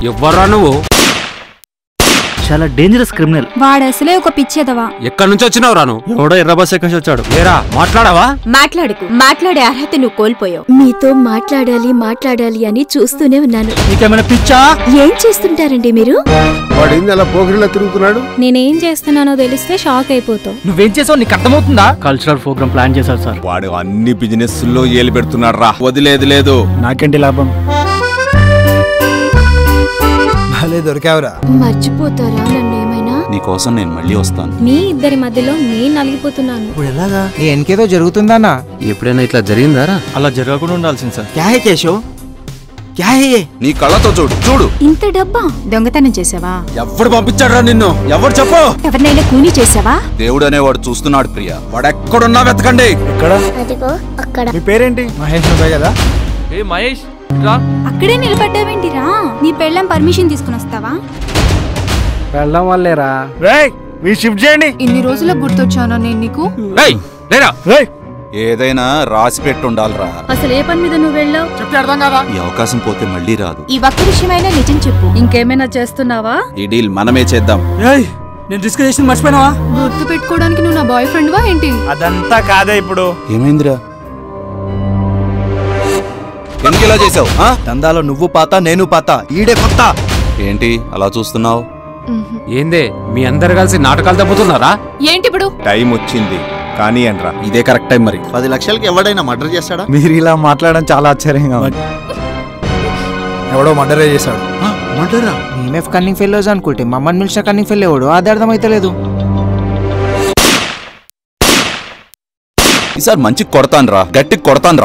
ఎవ్వరా నువ్వు చాలా dangerous criminal వాడు అసలే ఒక పిచ్చేదవా ఎక్కడి నుంచి వచ్చినావు రాను ఎవడో ఎర్ర బస్ ఎక్కడి నుంచి వచ్చాడు లేరా మాట్లాడావా మాట్లాడుకు మాట్లాడే అర్హత నువ్వు కోల్పోయావు మీతో మాట్లాడాలి మాట్లాడాలి అని చూస్తూనే ఉన్నాను నీకేమైనా పిచ్చా ఏం చేస్తుంటారండి మీరు వాడింది అలా పోగిరిలా తిరుగుతున్నాడు నేనేం చేస్తున్నానో తెలిస్తే షాక్ అయిపోతావు నువ్వేం చేసావు నీకు అర్థమవుతుందా కల్చరల్ ప్రోగ్రామ్ ప్లాన్ చేశారు సార్ వాడు అన్ని బిజినెస్ లో ఏలు పెడుతున్నాడు రా వదిలేదు లేదు నాకేంటి లాభం భలే దొరికావురా మర్చిపోతారా నన్ను ఏమైనా నీకోసం నేను మళ్ళీ వస్తాను మీ ఇద్దరి మధ్యలో నేను నలిగిపోతున్నాను ఇప్పుడు ఎలాగా నీ వెనకేదో జరుగుతుందన్నా ఎప్పుడైనా ఇట్లా జరిగిందారా అలా జరగకుండా ఉండాల్సింది సార్ క్యా హే కేశవ్ క్యా హే ఏ? నీ కళ్ళతో చూడు చూడు ఇంత డబ్బా దొంగతనం చేసావా ఎవడు పంపించాడు నిన్ను ఎవరు చెప్పు ఎవరినైనా కూని చేసావా దేవుడు అనేవాడు చూస్తున్నాడు ప్రియ వాడెక్కడున్నా వెతకండి ఎక్కడ మీ పేరేంటి మహేష్ నువ్వే కదా ఏ మహేష్ రా అక్కడే నిలబడ్డావేంటిరా నీ పెళ్ళం పర్మిషన్ తీసుకుని వస్తావా వెళ్ళడం వల్లేరా రేయ్ మీ షిఫ్ట్ చేయండి ఇన్ని రోజులకు గుర్తొచ్చానా నేను నీకు రేయ్ లేరా రేయ్ ఏదైనా రాసి పెట్టి ఉండాలిరా అసలు ఏ పని మీద నువ్వు వెళ్ళావు చెప్తే అర్థం కదా ఈ అవకాశం పోతే మళ్ళీ రాదు ఈ ఒక్క విషయమైనా నిజం చెప్పు ఇంకేమైనా చేస్తున్నావా ఈ డీల్ మనమే చేద్దాం ఏయ్ నేను రిస్క్ చేసి మర్చిపోయినావా గుర్తు పెట్టుకోవడానికి నువ్వు నా బాయ్ ఫ్రెండ్ వా ఏంటి అదంతా కాదే ఇప్పుడు ఏమైందిరా ఎందుకు ఇలా చేసావు ఆ? దందాలో నువ్వు పాత నేను పాత ఈడే కొత్త ఏంటి అలా చూస్తున్నావు ఏందే మీ అందరు కలిసి నాటకాలు తప్పుతున్నారా ఏంటి ఇప్పుడు టైం వచ్చింది కానీ అనరా ఇదే కరెక్ట్ టైం మరి పది లక్షలకి ఎవడైనా మర్డర్ చేస్తాడా మీరు ఇలా మాట్లాడడం చాలా ఆశ్చర్యంగా ఉంది ఎవడో మర్డరే చేశాడు మర్డరా మేమేఫ్ కన్నింగ్ ఫెయిల్స్ అనుకుంటే మమ్మల్ని మిలిచిన కన్నింగ్ ఫెయిల్ ఎవడు అది అర్థమైతలేదు ఈసారి మంచి కొడతాను రా గట్టి కొడతాను